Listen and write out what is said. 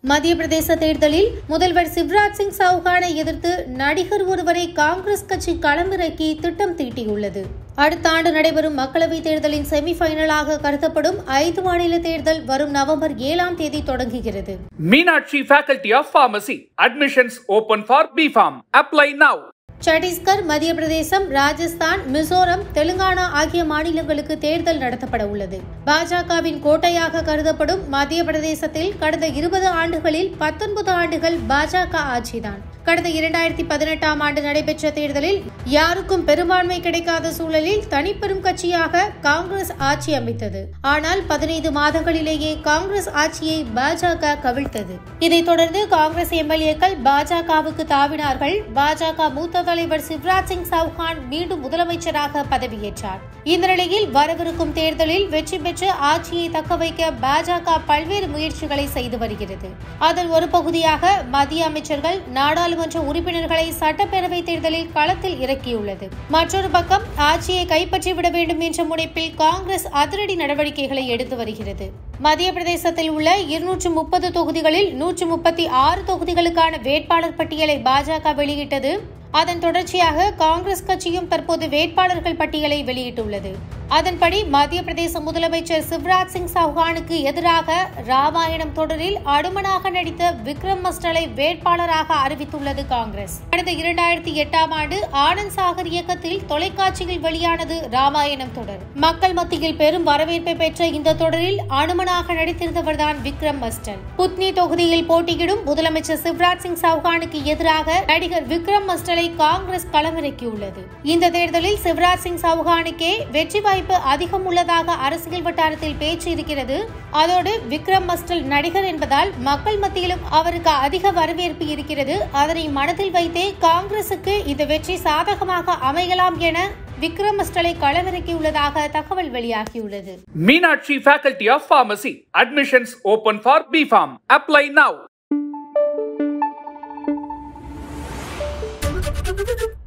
மத்திய பிரதேச தேர்தலில் முதல்வர் சிவராஜ் சிங் சௌகானை எதிர்த்து நடிகர் ஒருவரை காங்கிரஸ் கட்சி களமிறக்கி திட்டம் தீட்டியுள்ளது அடுத்த ஆண்டு நடைபெறும் மக்களவைத் தேர்தலின் செமிஃபைனலாக கருதப்படும் ஐந்து மாநில தேர்தல் வரும் நவம்பர் ஏழாம் தேதி தொடங்குகிறது Meenakshi Faculty of Pharmacy. Admissions open for BPharm. Apply now. Chhattisgarh மத்திய பிரதேசம் ராஜஸ்தான் மிசோரம் தெலுங்கானா ஆகிய மாநிலங்களுக்கு தேர்தல் நடத்தப்பட உள்ளது பாஜகவின் கோட்டையாக கருதப்படும் மத்திய பிரதேசத்தில் கடந்த இருபது ஆண்டுகளில் பத்தொன்பது ஆண்டுகள் பாஜக ஆட்சிதான் கடந்த இரண்டாயிரத்தி பதினெட்டாம் ஆண்டு நடைபெற்ற தேர்தலில் யாருக்கும் பெரும்பான்மை கிடைக்காத சூழலில் தனிப்பெரும் கட்சியாக காங்கிரஸ் ஆட்சி அமைத்தது ஆனால் பதினைந்து மாதங்களிலேயே காங்கிரஸ் ஆட்சியை பாஜக கவிழ்த்தது இதைத் தொடர்ந்து காங்கிரஸ் எம்எல்ஏக்கள் பாஜகவுக்கு தாவினார்கள் பாஜக மூத்த தலைவர் சிவராஜ் சிங் சௌஹான் மீண்டும் முதலமைச்சராக பதவியேற்றார் இந்த நிலையில் வரவிருக்கும் தேர்தலில் வெற்றி பெற்று ஆட்சியை தக்கவைக்க பாஜக பல்வேறு முயற்சிகளை செய்து வருகிறது அதன் ஒரு பகுதியாக மத்திய அமைச்சர்கள் நாடாளுமன்ற உறுப்பினர்களை சட்டப்பேரவை தேர்தலில் களத்தில் இறக்கியுள்ளது மற்றொரு பக்கம் ஆட்சியை கைப்பற்றிவிட வேண்டும் என்ற முனைப்பில் காங்கிரஸ் அதிரடி நடவடிக்கைகளை எடுத்து வருகிறது மத்திய பிரதேசத்தில் உள்ள இருநூற்று முப்பது தொகுதிகளில் நூற்று முப்பத்தி ஆறு தொகுதிகளுக்கான வேட்பாளர் பட்டியலை பாஜக வெளியிட்டது அதன் தொடர்ச்சியாக காங்கிரஸ் கட்சியும் தற்போது வேட்பாளர்கள் பட்டியலை வெளியிட்டுள்ளது அதன்படி மத்திய பிரதேச முதலமைச்சர் சிவராஜ் சிங் சௌஹானுக்கு எதிராக ராமாயணம் தொடரில் அடுமனாக நடித்த விக்ரம் மஸ்டலை வேட்பாளராக அறிவித்துள்ளது காங்கிரஸ் கடந்த இரண்டாயிரத்தி எட்டாம் ஆண்டு ஆனந்த் சாகர் இயக்கத்தில் தொலைக்காட்சியில் வெளியானது ராமாயணம் தொடர் மக்கள் மத்தியில் பெரும் வரவேற்பை பெற்ற இந்த தொடரில் அனுமனாக நடித்திருந்தவர்தான் விக்ரம் மஸ்டன் புத்னி தொகுதியில் போட்டியிடும் முதலமைச்சர் சிவராஜ் சிங் சௌஹானுக்கு எதிராக நடிகர் விக்ரம் மஸ்டலை காங்கிரஸ் களமிறக்கியுள்ளது இந்த தேர்தலில் சிவராஜ் சிங் சௌஹானுக்கே வெற்றி வாய்ப்பு அதிகம் உள்ளதாக அரசியல் வட்டாரத்தில் பேச்சு இருக்கிறது அதோடு விக்ரம் மஸ்டல் நடிகர் என்பதால் மக்கள் மத்தியிலும் அவருக்கு அதிக வரவேற்பு இருக்கிறது அதனை மனதில் வைத்தே காங்கிரசுக்கு இந்த வெற்றி சாதகமாக அமையலாம் என விக்ரம் மஸ்டலை களமிறக்கியுள்ளதாக தகவல் வெளியாகியுள்ளது Meenakshi Faculty of Pharmacy. Admissions open for BPharm. Apply now.